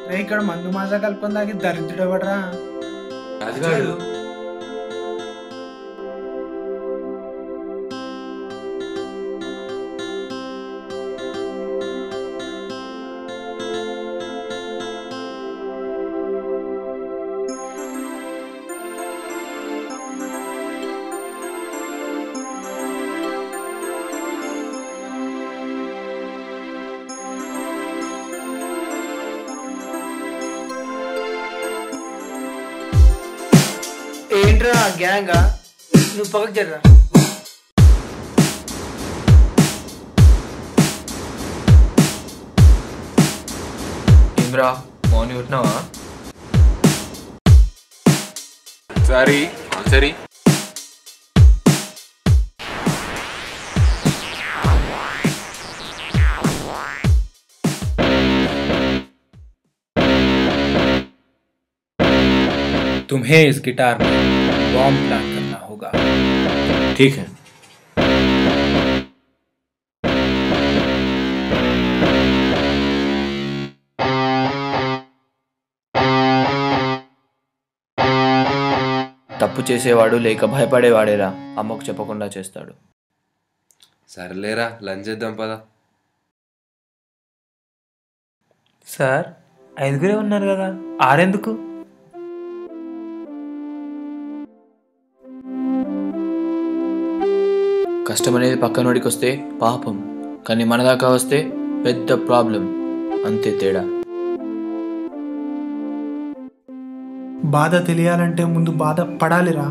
రే ఇక్కడ మందు మాసా కలుపుకొని దాకి దరిద్రుడు ఎవడరా రాజుగాడు ఏంట్రా గ్యాంగా నువ్వు పక్కకు జర్రా ఏమ్రా మార్నింగ్ ఉంటున్నావా సారీ సరీ तुम्हें इस गिटार में बॉम्ब प्लान करना होगा ठीक है తప్పు చేసేవాడు లేక భయపడేవాడేరా అమ్మకు చెప్పకుండా చేస్తాడు సర్లేరా లంచ్ చేద్దాం పదా సార్ ఐదుగురే ఉన్నారు కదా ఆరెందుకు కష్టం అనేది పక్కనోడికి వస్తే పాపం కానీ మన దాకా వస్తే పెద్ద ప్రాబ్లం అంతే తేడా బాధ తెలియాలంటే ముందు బాధ పడాలిరా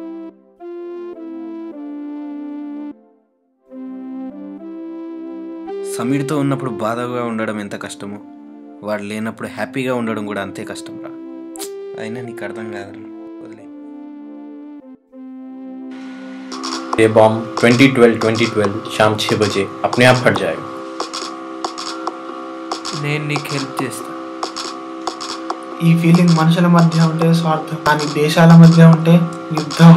సమీర్తో ఉన్నప్పుడు బాధగా ఉండడం ఎంత కష్టమో వాడు లేనప్పుడు హ్యాపీగా ఉండడం కూడా అంతే కష్టం రా అయినా నీకు అర్థం కాదు వదిలే ये बॉम्ब 2012 2012 शाम छः बजे अपने आप फट जाएगा నేను నీకు హెల్ప్ చేస్తా ఈ ఫీలింగ్ మనుషుల మధ్య ఉంటే స్వార్థం కానీ దేశాల మధ్య ఉంటే యుద్ధం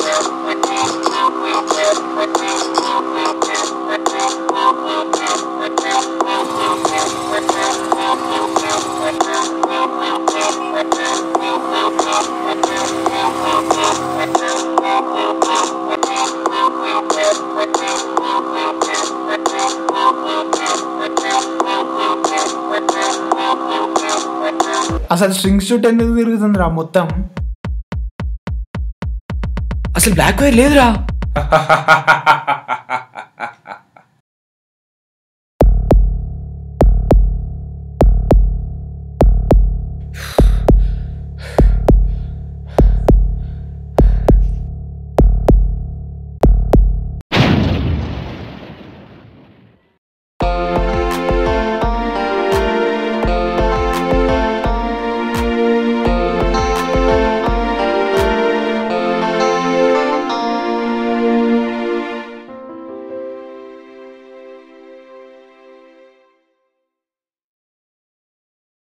అసలు స్ట్రింగ్ షూట్ ఎందుకు తిరుగుతుందిరా మొత్తం అసలు బ్లాక్ వైర్ లేదురా